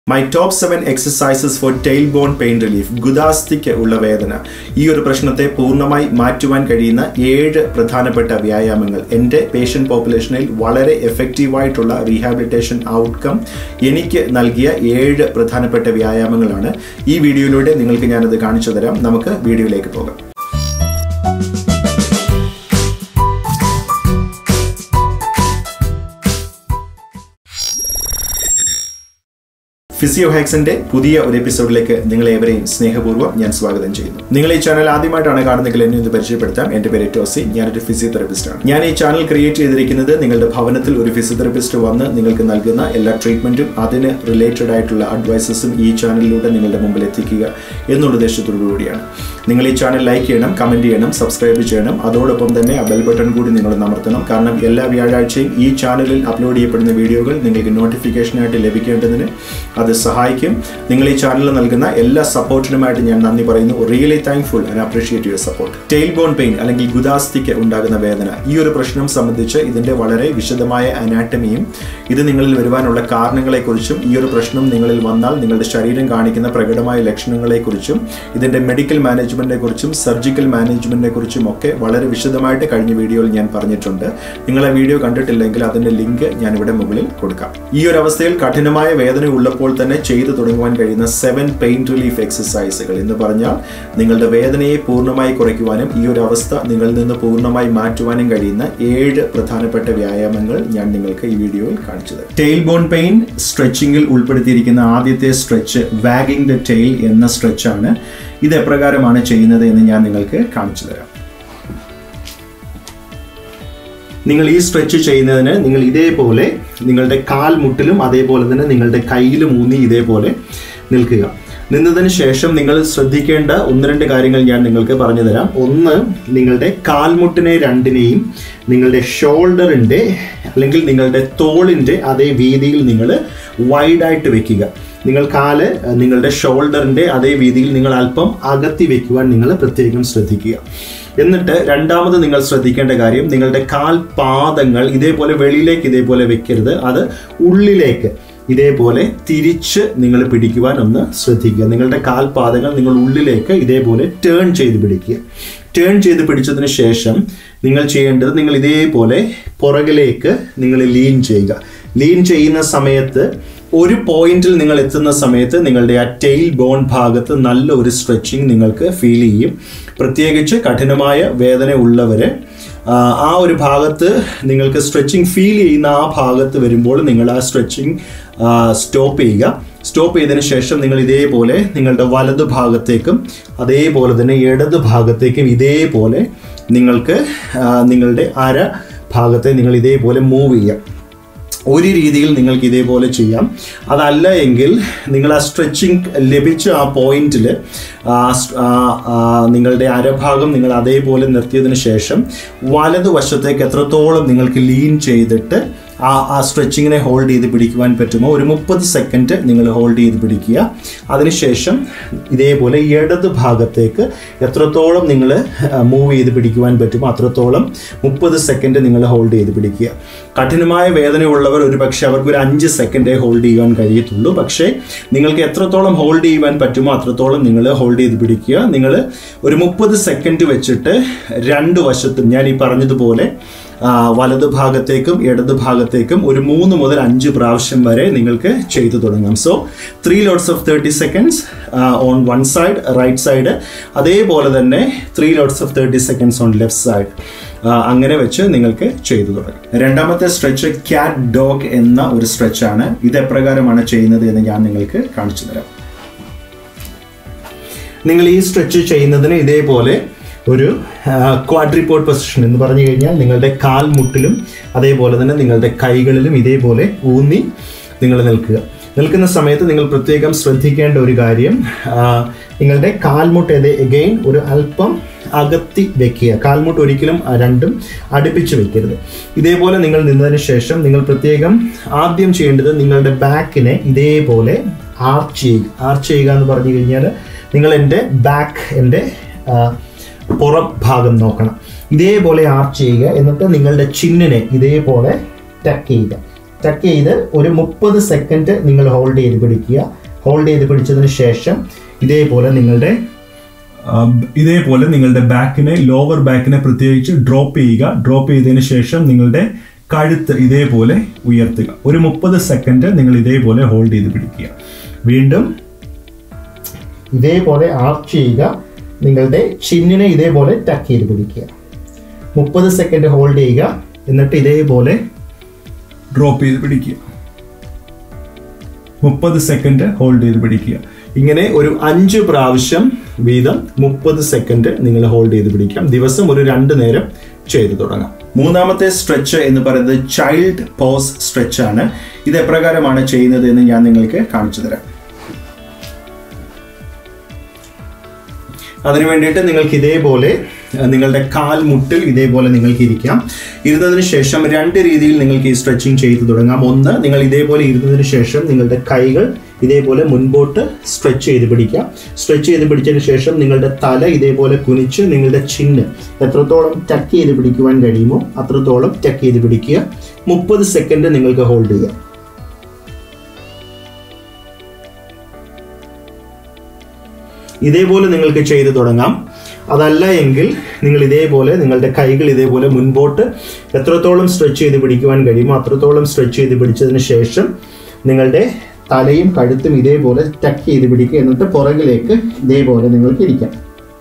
my top seven exercises for tail bone pain relief ഗുദാസ്തിക്ക് ഉള്ള വേദന ഈ ഒരു പ്രശ്നത്തെ പൂർണ്ണമായി മാറ്റുവാൻ കഴിയുന്ന ഏഴ് പ്രധാനപ്പെട്ട വ്യായാമങ്ങൾ എൻ്റെ പേഷ്യൻ്റ് പോപ്പുലേഷനിൽ വളരെ എഫക്റ്റീവായിട്ടുള്ള റീഹാബിലിറ്റേഷൻ ഔട്ട്കം എനിക്ക് നൽകിയ ഏഴ് പ്രധാനപ്പെട്ട വ്യായാമങ്ങളാണ് ഈ വീഡിയോയിലൂടെ നിങ്ങൾക്ക് ഞാനത് കാണിച്ചു തരാം നമുക്ക് വീഡിയോയിലേക്ക് പോകാം ഫിസിയോ ഹാക്സിന്റെ പുതിയ ഒരു എപ്പിസോഡിലേക്ക് നിങ്ങളെ ഏവരെയും സ്നേഹപൂർവ്വം ഞാൻ സ്വാഗതം ചെയ്യുന്നു നിങ്ങൾ ഈ ചാനൽ ആദ്യമായിട്ടാണ് കാണുന്നതെങ്കിൽ എന്നെ ഒന്ന് പരിചയപ്പെടുത്താം എന്റെ പേര് ടോസി ഞാനൊരു ഫിസിയോതെറപ്പിസ്റ്റ് ആണ് ഞാൻ ഈ ചാനൽ ക്രിയേറ്റ് ചെയ്തിരിക്കുന്നത് നിങ്ങളുടെ ഭവനത്തിൽ ഒരു ഫിസിയോതെറപ്പിസ്റ്റ് വന്ന് നിങ്ങൾക്ക് നൽകുന്ന എല്ലാ ട്രീറ്റ്മെന്റും അതിന് റിലേറ്റഡ് ആയിട്ടുള്ള അഡ്വൈസസും ഈ ചാനലിലൂടെ നിങ്ങളുടെ മുമ്പിൽ എത്തിക്കുക എന്നുള്ള ഉദ്ദേശത്തോടു കൂടിയാണ് നിങ്ങൾ ഈ ചാനൽ ലൈക്ക് ചെയ്യണം കമന്റ് ചെയ്യണം സബ്സ്ക്രൈബ് ചെയ്യണം അതോടൊപ്പം തന്നെ ആ ബെൽ ബട്ടൺ കൂടി നിങ്ങൾ അമർത്തണം കാരണം എല്ലാ വ്യാഴാഴ്ചയും ഈ ചാനലിൽ അപ്ലോഡ് ചെയ്യപ്പെടുന്ന വീഡിയോകൾ നിങ്ങൾക്ക് നോട്ടിഫിക്കേഷനായിട്ട് ലഭിക്കേണ്ടതിന് അത് സഹായിക്കും നിങ്ങൾ ഈ ചാനലിൽ നൽകുന്ന എല്ലാ സപ്പോർട്ടിനുമായിട്ട് ഞാൻ നന്ദി പറയുന്നു really thankful and appreciate your support tail bone pain അല്ലെങ്കിൽ ഗുദാസ്തിക്ക് ഉണ്ടാകുന്ന വേദന ഈ ഒരു പ്രശ്നം സംബന്ധിച്ച് ഇതിന്റെ വളരെ വിശദമായ അനാറ്റമിയും ഇത് നിങ്ങളിൽ വരുവാനുള്ള കാരണങ്ങളെക്കുറിച്ചും ഈ ഒരു പ്രശ്നം നിങ്ങളിൽ വന്നാൽ നിങ്ങളുടെ ശരീരം കാണിക്കുന്ന പ്രകടമായ ലക്ഷണങ്ങളെക്കുറിച്ചും ഇതിന്റെ മെഡിക്കൽ മാനേജ്മെന്റിനെ കുറിച്ചും സർജിക്കൽ മാനേജ്മെന്റിനെ കുറിച്ചും ഒക്കെ വളരെ വിശദമായിട്ട് കഴിഞ്ഞ വീഡിയോയിൽ ഞാൻ പറഞ്ഞിട്ടുണ്ട് നിങ്ങൾ ആ വീഡിയോ കണ്ടിട്ടില്ലെങ്കിൽ അതിന്റെ ലിങ്ക് ഞാൻ ഇവിടെ മുകളിൽ കൊടുക്കാം ഈ ഒരു അവസ്ഥയിൽ കഠിനമായ വേദന ഉള്ളപ്പോൾ തന്നെ ചെയ്തു തുടങ്ങുവാൻ കഴിയുന്ന സെവൻ പെയിൻ റിലീഫ് എക്സസൈസുകൾ എന്ന് പറഞ്ഞാൽ നിങ്ങളുടെ വേദനയെ പൂർണ്ണമായി കുറയ്ക്കുവാനും ഈ ഒരു അവസ്ഥ നിങ്ങളിൽ നിന്ന് പൂർണ്ണമായി മാറ്റുവാനും കഴിയുന്ന ഏഴ് പ്രധാനപ്പെട്ട വ്യായാമങ്ങൾ ഞാൻ നിങ്ങൾക്ക് ഈ വീഡിയോയിൽ കാണിച്ചു തരാം ടെയിൽ ബോൺ പെയിൻ സ്ട്രെച്ചിങ്ങിൽ ഉൾപ്പെടുത്തിയിരിക്കുന്ന ആദ്യത്തെ സ്ട്രെച്ച് വാഗിംഗ് ദ ടെയിൽ എന്ന സ്ട്രെച്ചാണ് ഇത് എപ്രകാരമാണ് ചെയ്യുന്നത് എന്ന് ഞാൻ നിങ്ങൾക്ക് കാണിച്ചു തരാം നിങ്ങൾ ഈ സ്ട്രെച്ച് ചെയ്യുന്നതിന് നിങ്ങൾ ഇതേപോലെ നിങ്ങളുടെ കാൽ മുട്ടിലും അതേപോലെ തന്നെ നിങ്ങളുടെ കയ്യിലും ഊന്നി ഇതേപോലെ നിൽക്കുക നിന്നതിന് ശേഷം നിങ്ങൾ ശ്രദ്ധിക്കേണ്ട ഒന്ന് രണ്ട് കാര്യങ്ങൾ ഞാൻ നിങ്ങൾക്ക് പറഞ്ഞു തരാം ഒന്ന് നിങ്ങളുടെ കാൽമുട്ടിനെ രണ്ടിനെയും നിങ്ങളുടെ ഷോൾഡറിൻ്റെ അല്ലെങ്കിൽ നിങ്ങളുടെ തോളിൻ്റെ അതേ വീതിയിൽ നിങ്ങൾ വൈഡായിട്ട് വെക്കുക നിങ്ങൾ കാല് നിങ്ങളുടെ ഷോൾഡറിൻ്റെ അതേ വീതിയിൽ നിങ്ങൾ അല്പം അകത്തി വെക്കുവാൻ നിങ്ങൾ പ്രത്യേകം ശ്രദ്ധിക്കുക എന്നിട്ട് രണ്ടാമത് നിങ്ങൾ ശ്രദ്ധിക്കേണ്ട കാര്യം നിങ്ങളുടെ കാൽ പാദങ്ങൾ ഇതേപോലെ വെളിയിലേക്ക് ഇതേപോലെ വെക്കരുത് അത് ഉള്ളിലേക്ക് ഇതേപോലെ തിരിച്ച് നിങ്ങൾ പിടിക്കുവാൻ ഒന്ന് ശ്രദ്ധിക്കുക നിങ്ങളുടെ കാൽപാദങ്ങൾ നിങ്ങൾ ഉള്ളിലേക്ക് ഇതേപോലെ ടേൺ ചെയ്ത് പിടിക്കുക ടേൺ ചെയ്ത് പിടിച്ചതിന് ശേഷം നിങ്ങൾ ചെയ്യേണ്ടത് നിങ്ങൾ ഇതേപോലെ പുറകിലേക്ക് നിങ്ങൾ ലീൻ ചെയ്യുക ലീൻ ചെയ്യുന്ന സമയത്ത് ഒരു പോയിന്റിൽ നിങ്ങൾ എത്തുന്ന സമയത്ത് നിങ്ങളുടെ ആ ടെയിൽ ബോൺ ഭാഗത്ത് നല്ല ഒരു സ്ട്രെച്ചിങ് നിങ്ങൾക്ക് ഫീൽ ചെയ്യും പ്രത്യേകിച്ച് കഠിനമായ വേദന ഉള്ളവർ ആ ഒരു ഭാഗത്ത് നിങ്ങൾക്ക് സ്ട്രെച്ചിങ് ഫീൽ ചെയ്യുന്ന ആ ഭാഗത്ത് വരുമ്പോൾ നിങ്ങൾ ആ സ്ട്രെച്ചിങ് സ്റ്റോപ്പ് ചെയ്യുക സ്റ്റോപ്പ് ചെയ്തതിന് ശേഷം നിങ്ങൾ ഇതേപോലെ നിങ്ങളുടെ വലതു ഭാഗത്തേക്കും അതേപോലെ തന്നെ ഇടത് ഭാഗത്തേക്കും ഇതേപോലെ നിങ്ങൾക്ക് നിങ്ങളുടെ അര ഭാഗത്തെ നിങ്ങൾ ഇതേപോലെ മൂവ് ചെയ്യാം ഒരു രീതിയിൽ നിങ്ങൾക്ക് ഇതേപോലെ ചെയ്യാം അതല്ല എങ്കിൽ നിങ്ങൾ ആ സ്ട്രെച്ചിങ് ലഭിച്ച ആ പോയിന്റിൽ നിങ്ങളുടെ അരഭാഗം നിങ്ങൾ അതേപോലെ നിർത്തിയതിന് ശേഷം വലതുവശത്തേക്ക് എത്രത്തോളം നിങ്ങൾക്ക് ലീൻ ചെയ്തിട്ട് ആ ആ സ്ട്രെച്ചിങ്ങിനെ ഹോൾഡ് ചെയ്ത് പിടിക്കുവാൻ പറ്റുമോ ഒരു മുപ്പത് സെക്കൻഡ് നിങ്ങൾ ഹോൾഡ് ചെയ്ത് പിടിക്കുക അതിനുശേഷം ഇതേപോലെ ഇടത് ഭാഗത്തേക്ക് എത്രത്തോളം നിങ്ങൾ മൂവ് ചെയ്ത് പിടിക്കുവാൻ പറ്റുമോ അത്രത്തോളം മുപ്പത് സെക്കൻഡ് നിങ്ങൾ ഹോൾഡ് ചെയ്ത് പിടിക്കുക കഠിനമായ വേദനയുള്ളവർ ഒരു പക്ഷേ അവർക്ക് ഒരു അഞ്ച് സെക്കൻഡേ ഹോൾഡ് ചെയ്യുവാൻ കഴിയത്തുള്ളൂ പക്ഷേ നിങ്ങൾക്ക് എത്രത്തോളം ഹോൾഡ് ചെയ്യുവാൻ പറ്റുമോ അത്രത്തോളം നിങ്ങൾ ഹോൾഡ് ചെയ്ത് പിടിക്കുക നിങ്ങൾ ഒരു മുപ്പത് സെക്കൻഡ് വെച്ചിട്ട് രണ്ട് വശത്തും ഞാൻ ഈ പറഞ്ഞതുപോലെ വലതു ഭാഗത്തേക്കും ഇടതു ഭാഗത്തേക്കും ഒരു മൂന്ന് മുതൽ അഞ്ച് പ്രാവശ്യം വരെ നിങ്ങൾക്ക് ചെയ്തു തുടങ്ങാം so three lots of thirty seconds on one side right side അതേപോലെ തന്നെ three lots of thirty seconds on left side അങ്ങനെ വെച്ച് നിങ്ങൾക്ക് ചെയ്തു തുടങ്ങാം രണ്ടാമത്തെ സ്ട്രെച്ച് ക്യാറ്റ് ഡോഗ് എന്ന ഒരു സ്ട്രെച്ചാണ് ഇത് എപ്രകാരമാണ് ചെയ്യുന്നത് എന്ന് ഞാൻ നിങ്ങൾക്ക് കാണിച്ചു തരാം നിങ്ങൾ ഈ സ്ട്രെച്ച് ചെയ്യുന്നതിന് ഇതേപോലെ ഒരു ക്വാഡ്രിപ്പോർട്ട് പൊസിഷൻ എന്ന് പറഞ്ഞു കഴിഞ്ഞാൽ നിങ്ങളുടെ കാൽമുട്ടിലും അതേപോലെ തന്നെ നിങ്ങളുടെ കൈകളിലും ഇതേപോലെ ഊന്നി നിങ്ങൾ നിൽക്കുക നിൽക്കുന്ന സമയത്ത് നിങ്ങൾ പ്രത്യേകം ശ്രദ്ധിക്കേണ്ട ഒരു കാര്യം നിങ്ങളുടെ കാൽമുട്ട് എഗെയിൻ ഒരു അല്പം അകത്തി വെക്കുക കാൽമുട്ട് ഒരിക്കലും രണ്ടും അടുപ്പിച്ച് വെക്കരുത് ഇതേപോലെ നിങ്ങൾ നിന്നതിന് ശേഷം നിങ്ങൾ പ്രത്യേകം ആദ്യം ചെയ്യേണ്ടത് നിങ്ങളുടെ ബാക്കിനെ ഇതേപോലെ ആർച്ച് ചെയ്യുക ആർച്ച് ചെയ്യുക എന്ന് പറഞ്ഞു കഴിഞ്ഞാൽ നിങ്ങൾ എൻ്റെ ബാക്ക് എൻ്റെ പുറം ഭാഗം നോക്കണം ഇതേപോലെ ആർച്ച് ചെയ്യുക എന്നിട്ട് നിങ്ങളുടെ ചിന്നിനെ ഇതേപോലെ ടക്ക് ചെയ്യുക ടക്ക് ചെയ്ത് ഒരു മുപ്പത് സെക്കൻഡ് നിങ്ങൾ ഹോൾഡ് ചെയ്ത് പിടിക്കുക ഹോൾഡ് ചെയ്ത് പിടിച്ചതിന് ശേഷം ഇതേപോലെ നിങ്ങളുടെ ആ, ഇതേപോലെ നിങ്ങളുടെ ബാക്കിനെ ലോവർ ബാക്കിനെ പ്രത്യേകിച്ച് ഡ്രോപ്പ് ചെയ്യുക ഡ്രോപ്പ് ചെയ്തതിന് ശേഷം നിങ്ങളുടെ കഴുത്ത് ഇതേപോലെ ഉയർത്തുക ഒരു മുപ്പത് സെക്കൻഡ് നിങ്ങൾ ഇതേപോലെ ഹോൾഡ് ചെയ്ത് പിടിക്കുക വീണ്ടും ഇതേപോലെ ആർച്ച് ചെയ്യുക നിങ്ങളുടെ ചിന്നിനെ ഇതേപോലെ ടക്ക് ചെയ്ത് പിടിക്കുക മുപ്പത് സെക്കൻഡ് ഹോൾഡ് ചെയ്യുക എന്നിട്ട് ഇതേപോലെ ഡ്രോപ്പ് ചെയ്ത് പിടിക്കുക മുപ്പത് സെക്കൻഡ് ഹോൾഡ് ചെയ്ത് പിടിക്കുക ഇങ്ങനെ ഒരു അഞ്ച് പ്രാവശ്യം വീതം മുപ്പത് സെക്കൻഡ് നിങ്ങൾ ഹോൾഡ് ചെയ്ത് പിടിക്കാം ദിവസം ഒരു രണ്ട് നേരം ചെയ്തു തുടങ്ങാം മൂന്നാമത്തെ സ്ട്രെച്ച് എന്ന് പറയുന്നത് ചൈൽഡ് പോസ് സ്ട്രെച്ച് ആണ് ഇത് എപ്രകാരമാണ് ചെയ്യുന്നത് എന്ന് ഞാൻ നിങ്ങൾക്ക് കാണിച്ചു തരാം അതിനു വേണ്ടിയിട്ട് നിങ്ങൾക്ക് ഇതേപോലെ അഹ്, നിങ്ങളുടെ കാൽ മുട്ടിൽ ഇതേപോലെ നിങ്ങൾക്ക് ഇരിക്കാം ഇരുന്നതിന് ശേഷം രണ്ട് രീതിയിൽ നിങ്ങൾക്ക് ഈ സ്ട്രെച്ചിങ് ചെയ്തു തുടങ്ങാം ഒന്ന് നിങ്ങൾ ഇതേപോലെ ഇരുന്നതിന് ശേഷം നിങ്ങളുടെ കൈകൾ ഇതേപോലെ മുൻപോട്ട് സ്ട്രെച്ച് ചെയ്ത് പിടിക്കാം സ്ട്രെച്ച് ചെയ്ത് പിടിച്ചതിന് ശേഷം നിങ്ങളുടെ തല ഇതേപോലെ കുനിച്ച് നിങ്ങളുടെ ചിന്ന് എത്രത്തോളം ടക്ക് ചെയ്ത് പിടിക്കുവാൻ കഴിയുമോ അത്രത്തോളം ടക്ക് ചെയ്ത് പിടിക്കുക മുപ്പത് സെക്കൻഡ് നിങ്ങൾക്ക് ഹോൾഡ് ചെയ്യാം ഇതേപോലെ നിങ്ങൾക്ക് ചെയ്തു തുടങ്ങാം അതല്ല എങ്കിൽ നിങ്ങൾ ഇതേപോലെ നിങ്ങളുടെ കൈകൾ ഇതേപോലെ മുൻപോട്ട് എത്രത്തോളം സ്ട്രെച്ച് ചെയ്ത് പിടിക്കുവാൻ കഴിയുമോ അത്രത്തോളം സ്ട്രെച്ച് ചെയ്ത് പിടിച്ചതിന് ശേഷം നിങ്ങളുടെ തലയും കഴുത്തും ഇതേപോലെ ടക്ക് ചെയ്ത് പിടിക്കുക എന്നിട്ട് പുറകിലേക്ക് ഇതേപോലെ നിങ്ങൾക്ക് ഇരിക്കാം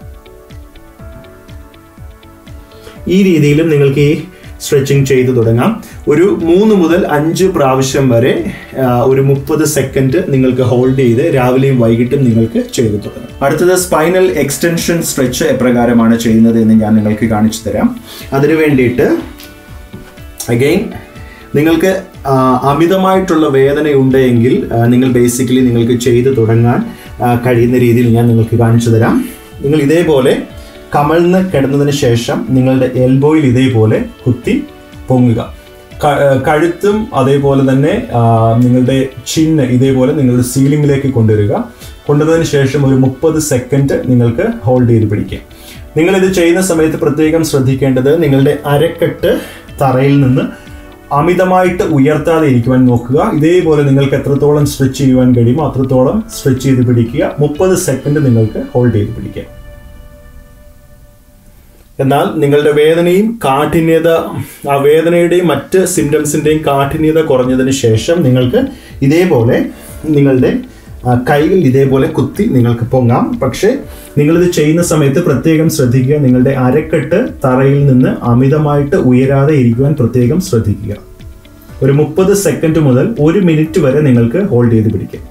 ഈ രീതിയിലും നിങ്ങൾക്ക് ഈ സ്ട്രെച്ചിങ് ചെയ്തു തുടങ്ങാം ഒരു മൂന്ന് മുതൽ അഞ്ച് പ്രാവശ്യം വരെ ആ, ഒരു മുപ്പത് സെക്കൻഡ് നിങ്ങൾക്ക് ഹോൾഡ് ചെയ്ത് രാവിലെയും വൈകിട്ടും നിങ്ങൾക്ക് ചെയ്തു തുടങ്ങാം അടുത്തത് സ്പൈനൽ എക്സ്റ്റൻഷൻ സ്ട്രെച്ച് എപ്രകാരമാണ് ചെയ്യുന്നത് എന്ന് ഞാൻ നിങ്ങൾക്ക് കാണിച്ചു തരാം അതിനു വേണ്ടിയിട്ട് അഗെയിൻ നിങ്ങൾക്ക് ആ, അമിതമായിട്ടുള്ള വേദന ഉണ്ടെങ്കിൽ ആ, നിങ്ങൾ ബേസിക്കലി നിങ്ങൾക്ക് ചെയ്തു തുടങ്ങാൻ ആ, കഴിയുന്ന രീതിയിൽ ഞാൻ നിങ്ങൾക്ക് കാണിച്ചു തരാം നിങ്ങൾ ഇതേപോലെ കമഴ്ന്ന് കിടന്നതിന് ശേഷം നിങ്ങളുടെ എൽബോയിൽ ഇതേപോലെ കുത്തി പൊങ്ങുക ക- ആ, കഴുത്തും അതേപോലെ തന്നെ ആ, നിങ്ങളുടെ ചിന്ന് ഇതേപോലെ നിങ്ങളുടെ സീലിംഗിലേക്ക് കൊണ്ടുവരിക കൊണ്ടുവന്നതിന് ശേഷം ഒരു മുപ്പത് സെക്കൻഡ് നിങ്ങൾക്ക് ഹോൾഡ് ചെയ്ത് പിടിക്കാം നിങ്ങൾ ഇത് ചെയ്യുന്ന സമയത്ത് പ്രത്യേകം ശ്രദ്ധിക്കേണ്ടത് നിങ്ങളുടെ അരക്കെട്ട് തറയിൽ നിന്ന് അമിതമായിട്ട് ഉയർത്താതെ ഇരിക്കുവാൻ നോക്കുക ഇതേപോലെ നിങ്ങൾക്ക് എത്രത്തോളം സ്ട്രെച്ച് ചെയ്യുവാൻ കഴിയുമോ അത്രത്തോളം സ്ട്രെച്ച് ചെയ്ത് പിടിക്കുക മുപ്പത് സെക്കൻഡ് നിങ്ങൾക്ക് ഹോൾഡ് ചെയ്ത് പിടിക്കാം എന്നാൽ നിങ്ങളുടെ വേദനയും കാഠിന്യത ആ വേദനയുടെയും മറ്റ് സിംറ്റംസിൻ്റെയും കാഠിന്യത കുറഞ്ഞതിന് ശേഷം നിങ്ങൾക്ക് ഇതേപോലെ നിങ്ങളുടെ ആ, കൈകൾ ഇതേപോലെ കുത്തി നിങ്ങൾക്ക് പൊങ്ങാം പക്ഷേ നിങ്ങളിത് ചെയ്യുന്ന സമയത്ത് പ്രത്യേകം ശ്രദ്ധിക്കുക നിങ്ങളുടെ അരക്കെട്ട് തറയിൽ നിന്ന് അമിതമായിട്ട് ഉയരാതെ ഇരിക്കുവാൻ പ്രത്യേകം ശ്രദ്ധിക്കുക ഒരു മുപ്പത് സെക്കൻഡ് മുതൽ ഒരു മിനിറ്റ് വരെ നിങ്ങൾക്ക് ഹോൾഡ് ചെയ്ത് പിടിക്കാം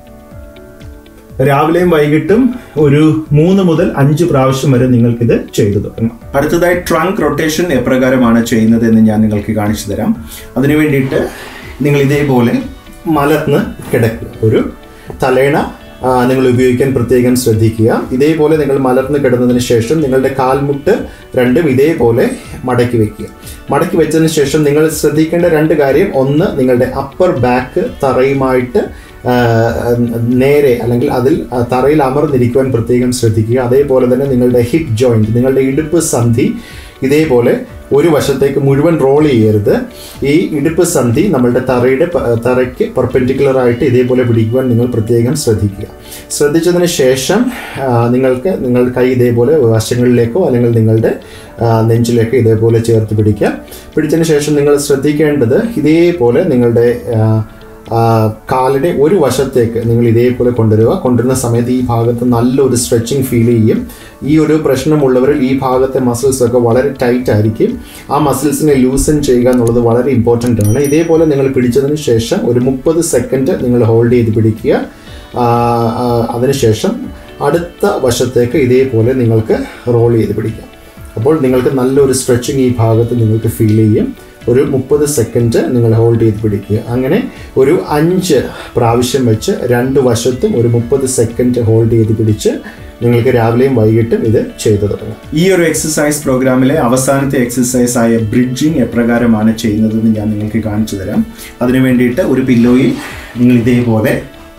രാവിലെയും വൈകിട്ടും ഒരു മൂന്ന് മുതൽ അഞ്ച് പ്രാവശ്യം വരെ നിങ്ങൾക്കിത് ചെയ്തു തുടങ്ങാം അടുത്തതായി ട്രങ്ക് റൊട്ടേഷൻ എപ്രകാരമാണ് ചെയ്യുന്നത് എന്ന് ഞാൻ നിങ്ങൾക്ക് കാണിച്ചു തരാം അതിനു വേണ്ടിയിട്ട് നിങ്ങൾ ഇതേപോലെ മലർന്ന് കിടക്കുക ഒരു തലേണ ആ, നിങ്ങൾ ഉപയോഗിക്കാൻ പ്രത്യേകം ശ്രദ്ധിക്കുക ഇതേപോലെ നിങ്ങൾ മലർന്ന് കിടന്നതിന് ശേഷം നിങ്ങളുടെ കാൽമുട്ട് രണ്ടും ഇതേപോലെ മടക്കി വെക്കുക മടക്കി വെച്ചതിന് ശേഷം നിങ്ങൾ ശ്രദ്ധിക്കേണ്ട രണ്ട് കാര്യം ഒന്ന് നിങ്ങളുടെ അപ്പർ ബാക്ക് തറയുമായിട്ട് ആ, നേരെ അല്ലെങ്കിൽ അതിൽ ആ, തറയിൽ അമർന്നിരിക്കുവാൻ പ്രത്യേകം ശ്രദ്ധിക്കുക അതേപോലെ തന്നെ നിങ്ങളുടെ ഹിപ്പ് ജോയിന്റ് നിങ്ങളുടെ ഇടുപ്പ് സന്ധി ഇതേപോലെ ഒരു വശത്തേക്ക് മുഴുവൻ റോൾ ചെയ്യരുത് ഈ ഇടുപ്പ് സന്ധി നമ്മളുടെ തറയുടെ പ- തറയ്ക്ക് പെർപെൻഡിക്കുലർ ആയിട്ട് ഇതേപോലെ പിടിക്കുവാൻ നിങ്ങൾ പ്രത്യേകം ശ്രദ്ധിക്കുക ശ്രദ്ധിച്ചതിന് ശേഷം ആ, നിങ്ങൾക്ക് നിങ്ങളുടെ കൈ ഇതേപോലെ വശങ്ങളിലേക്കോ അല്ലെങ്കിൽ നിങ്ങളുടെ ആ, നെഞ്ചിലേക്കോ ഇതേപോലെ ചേർത്ത് പിടിക്കുക പിടിച്ചതിന് ശേഷം നിങ്ങൾ ശ്രദ്ധിക്കേണ്ടത് ഇതേപോലെ നിങ്ങളുടെ ആ, ആ, കാലിനെ ഒരു വശത്തേക്ക് നിങ്ങൾ ഇതേപോലെ കൊണ്ടുവരിക കൊണ്ടുവരുന്ന സമയത്ത് ഈ ഭാഗത്ത് നല്ലൊരു സ്ട്രെച്ചിങ് ഫീൽ ചെയ്യും ഈ ഒരു പ്രശ്നമുള്ളവരിൽ ഈ ഭാഗത്തെ മസിൽസ് ഒക്കെ വളരെ ടൈറ്റ് ആയിരിക്കും ആ മസിൽസിനെ ലൂസൻ ചെയ്യുക എന്നുള്ളത് വളരെ ഇമ്പോർട്ടൻ്റ് ആണ് ഇതേപോലെ നിങ്ങൾ പിടിച്ചതിന് ശേഷം ഒരു മുപ്പത് സെക്കൻഡ് നിങ്ങൾ ഹോൾഡ് ചെയ്ത് പിടിക്കുക ആ, ആ, അതിനുശേഷം അടുത്ത വശത്തേക്ക് ഇതേപോലെ നിങ്ങൾക്ക് റോൾ ചെയ്ത് പിടിക്കാം അപ്പോൾ നിങ്ങൾക്ക് നല്ലൊരു സ്ട്രെച്ചിങ് ഈ ഭാഗത്ത് നിങ്ങൾക്ക് ഫീൽ ചെയ്യും ഒരു മുപ്പത് സെക്കൻഡ് നിങ്ങൾ ഹോൾഡ് ചെയ്ത് പിടിക്കുക അങ്ങനെ ഒരു അഞ്ച് പ്രാവശ്യം വെച്ച് രണ്ട് വശത്തും ഒരു മുപ്പത് സെക്കൻഡ് ഹോൾഡ് ചെയ്ത് പിടിച്ച് നിങ്ങൾക്ക് രാവിലെയും വൈകിട്ടും ഇത് ചെയ്തു തുടങ്ങാം ഈ ഒരു എക്സസൈസ് പ്രോഗ്രാമിലെ അവസാനത്തെ എക്സസൈസ് ആയ ബ്രിഡ്ജിങ് എപ്രകാരമാണ് ചെയ്യുന്നതെന്ന് ഞാൻ നിങ്ങൾക്ക് കാണിച്ചു തരാം അതിനു വേണ്ടിയിട്ട് ഒരു പില്ലോയിൽ നിങ്ങൾ ഇതേപോലെ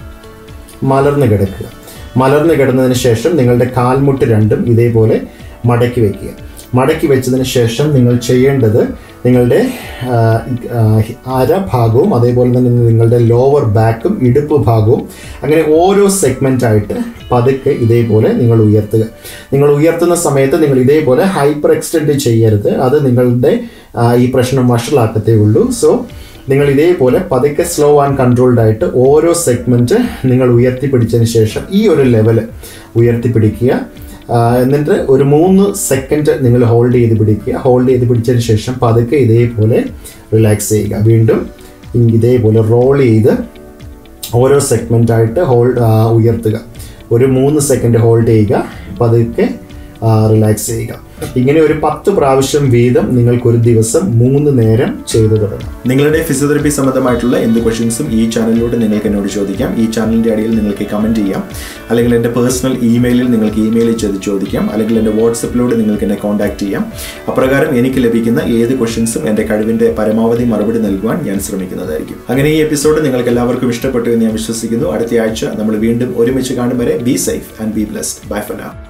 മലർന്ന് കിടക്കുക മലർന്ന് കിടന്നതിന് ശേഷം നിങ്ങളുടെ കാൽമുട്ട് രണ്ടും ഇതേപോലെ മടക്കി വെക്കുക മടക്കി വെച്ചതിന് ശേഷം നിങ്ങൾ ചെയ്യേണ്ടത് നിങ്ങളുടെ ആ, ആ, അരഭാഗവും അതേപോലെ തന്നെ നിങ്ങളുടെ ലോവർ ബാക്കും ഇടുപ്പ് ഭാഗവും അങ്ങനെ ഓരോ സെഗ്മെൻ്റ് ആയിട്ട് പതുക്കെ ഇതേപോലെ നിങ്ങൾ ഉയർത്തുക നിങ്ങൾ ഉയർത്തുന്ന സമയത്ത് നിങ്ങൾ ഇതേപോലെ ഹൈപ്പർ എക്സ്റ്റെൻഡ് ചെയ്യരുത് അത് നിങ്ങളുടെ ആ, ഈ പ്രശ്നം വഷളാക്കത്തേ ഉള്ളൂ സോ നിങ്ങൾ ഇതേപോലെ പതുക്കെ സ്ലോ ആൻഡ് കൺട്രോൾഡ് ആയിട്ട് ഓരോ സെഗ്മെൻറ്റ് നിങ്ങൾ ഉയർത്തിപ്പിടിച്ചതിന് ശേഷം ഈ ഒരു ലെവല് ഉയർത്തിപ്പിടിക്കുക ആ, എന്നിട്ട് ഒരു മൂന്ന് സെക്കൻഡ് നിങ്ങൾ ഹോൾഡ് ചെയ്ത് പിടിക്കുക ഹോൾഡ് ചെയ്ത് പിടിച്ചതിന് ശേഷം പതുക്കെ ഇതേപോലെ റിലാക്സ് ചെയ്യുക വീണ്ടും ഇതേപോലെ റോൾ ചെയ്ത് ഓരോ സെഗ്മെൻ്റ് ആയിട്ട് ഹോൾഡ് ഉയർത്തുക ഒരു മൂന്ന് സെക്കൻഡ് ഹോൾഡ് ചെയ്യുക പതുക്കെ റിലാക്സ് ചെയ്യുക ഇങ്ങനെ ഒരു പത്ത് പ്രാവശ്യം വീതം നിങ്ങൾക്ക് ഒരു ദിവസം മൂന്ന് നേരം ചെയ്തു തുടങ്ങാം നിങ്ങളുടെ ഫിസിയോതെറപ്പി സംബന്ധമായിട്ടുള്ള എന്ത് ക്വസ്റ്റ്യൻസും ഈ ചാനലിലൂടെ നിങ്ങൾക്ക് എന്നോട് ചോദിക്കാം ഈ ചാനലിൻ്റെ അടിയിൽ നിങ്ങൾക്ക് കമൻറ്റ് ചെയ്യാം അല്ലെങ്കിൽ എൻ്റെ പേഴ്സണൽ ഇമെയിലിൽ നിങ്ങൾക്ക് ഇമെയിൽ ചെയ്ത് ചോദിക്കാം അല്ലെങ്കിൽ എൻ്റെ വാട്സപ്പിലൂടെ നിങ്ങൾക്ക് എന്നെ കോൺടാക്ട് ചെയ്യാം അപ്രകാരം എനിക്ക് ലഭിക്കുന്ന ഏത് ക്വസ്റ്റ്യൻസും എൻ്റെ കഴിവിൻ്റെ പരമാവധി മറുപടി നൽകുവാൻ ഞാൻ ശ്രമിക്കുന്നതായിരിക്കും അങ്ങനെ ഈ എപ്പിസോഡ് നിങ്ങൾക്ക് എല്ലാവർക്കും ഇഷ്ടപ്പെട്ടു എന്ന് ഞാൻ വിശ്വസിക്കുന്നു അടുത്ത ആഴ്ച നമ്മൾ വീണ്ടും ഒരുമിച്ച് കാണും വരെ be safe and be blessed bye for now